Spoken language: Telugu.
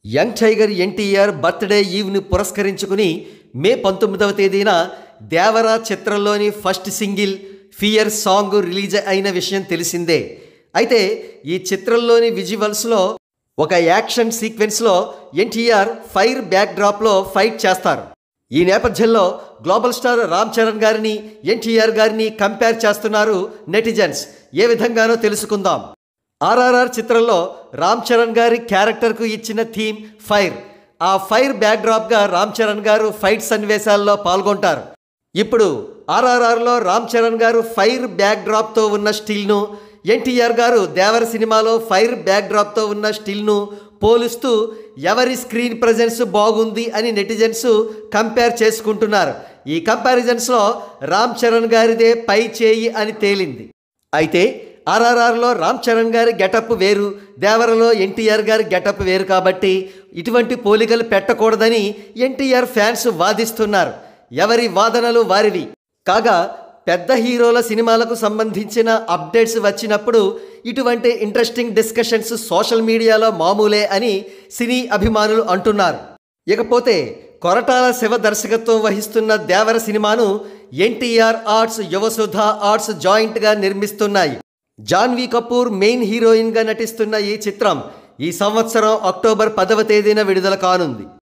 యంగ్ టైగర్ ఎన్టీఆర్ బర్త్డే ఈవ్ని పురస్కరించుకుని మే పంతొమ్మిదవ తేదీన దేవరా చిత్రంలోని first single fear song release అయిన విషయం తెలిసిందే అయితే ఈ చిత్రంలోని విజువల్స్లో ఒక యాక్షన్ సీక్వెన్స్లో ఎన్టీఆర్ ఫైర్ బ్యాక్ డ్రాప్లో ఫైట్ చేస్తారు ఈ నేపథ్యంలో గ్లోబల్ స్టార్ రామ్ చరణ్ గారిని ఎన్టీఆర్ గారిని కంపేర్ చేస్తున్నారు నెటిజన్స్ ఏ విధంగానో తెలుసుకుందాం ఆర్ఆర్ఆర్ చిత్రంలో రామ్ చరణ్ గారి క్యారెక్టర్కు ఇచ్చిన థీమ్ ఫైర్ ఆ ఫైర్ బ్యాక్డ్రాప్గా రామ్ చరణ్ గారు ఫైట్ సన్నివేశాల్లో పాల్గొంటారు ఇప్పుడు ఆర్ఆర్ఆర్లో రామ్ చరణ్ గారు ఫైర్ బ్యాక్డ్రాప్తో ఉన్న స్టిల్ను ఎన్టీఆర్ గారు దేవర సినిమాలో ఫైర్ బ్యాక్డ్రాప్తో ఉన్న స్టిల్ను పోలుస్తూ ఎవరి స్క్రీన్ ప్రజెన్స్ బాగుంది అని నెటిజన్స్ కంపేర్ చేసుకుంటున్నారు ఈ కంపారిజన్స్లో రామ్ చరణ్ గారిదే పై చేయి అని తేలింది అయితే ఆర్ఆర్ఆర్లో రామ్ చరణ్ గారి గెటప్ వేరు దేవరలో ఎన్టీఆర్ గారి గెటప్ వేరు కాబట్టి ఇటువంటి పోలికలు పెట్టకూడదని ఎన్టీఆర్ ఫ్యాన్స్ వాదిస్తున్నారు ఎవరి వాదనలు వారివి కాగా పెద్ద హీరోల సినిమాలకు సంబంధించిన అప్డేట్స్ వచ్చినప్పుడు ఇటువంటి ఇంట్రెస్టింగ్ డిస్కషన్స్ సోషల్ మీడియాలో మామూలే అని సినీ అభిమానులు అంటున్నారు ఇకపోతే కొరటాల శివ దర్శకత్వం వహిస్తున్న దేవర సినిమాను ఎన్టీఆర్ ఆర్ట్స్ యువసుధ ఆర్ట్స్ జాయింట్గా నిర్మిస్తున్నాయి జాన్వీ కపూర్ మెయిన్ హీరోయిన్గా నటిస్తున్న ఈ చిత్రం ఈ సంవత్సరం అక్టోబర్ పదవ తేదీన విడుదల కానుంది